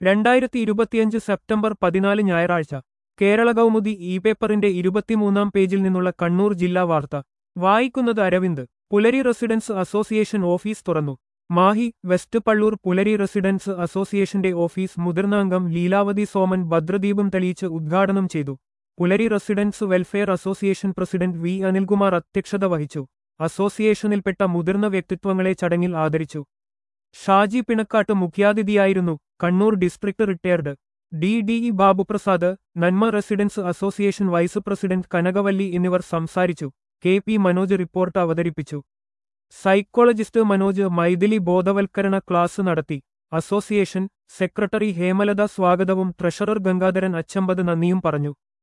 രണ്ടായിരത്തി ഇരുപത്തിയഞ്ച് സെപ്റ്റംബർ പതിനാല് ഞായറാഴ്ച കേരള കൗമുദി ഇ പേപ്പറിന്റെ ഇരുപത്തിമൂന്നാം പേജിൽ നിന്നുള്ള കണ്ണൂർ ജില്ലാ വാർത്ത വായിക്കുന്നത് അരവിന്ദ് പുലരി റെസിഡൻസ് അസോസിയേഷൻ ഓഫീസ് തുറന്നു മാഹി വെസ്റ്റ് പള്ളൂർ പുലരി റെസിഡൻസ് അസോസിയേഷന്റെ ഓഫീസ് മുതിർന്ന അംഗം ലീലാവതി സോമൻ ഭദ്രദീപം തെളിയിച്ച് ഉദ്ഘാടനം ചെയ്തു Pulari residence welfare association president V Anilkumar അധ്യക്ഷത വഹിച്ചു അസോസിയേഷനിൽപ്പെട്ട മുതിർന്ന വ്യക്തിത്വങ്ങളെ ചടങ്ങിൽ ആദരിച്ചു ഷാജി പിണക്കാട്ട് മുഖ്യാതിഥിയായിരുന്നു Kannur district retired D D E Babuprasad Nanma residence association vice president Kanakavalli എന്നിവർ സംസാരിച്ചു കെ പി മനോജ് റിപ്പോർട്ട് അവതരിപ്പിച്ചു സൈക്കോളജിസ്റ്റ് മനോജ് മൈഥിലി ബോധവൽക്കരണ ക്ലാസ് നടത്തി അസോസിയേഷൻ സെക്രട്ടറി ഹേമലത സ്വാഗതവും ട്രഷറർ ഗംഗാധരൻ അച്ചമ്പത് നന്ദിയും പറഞ്ഞു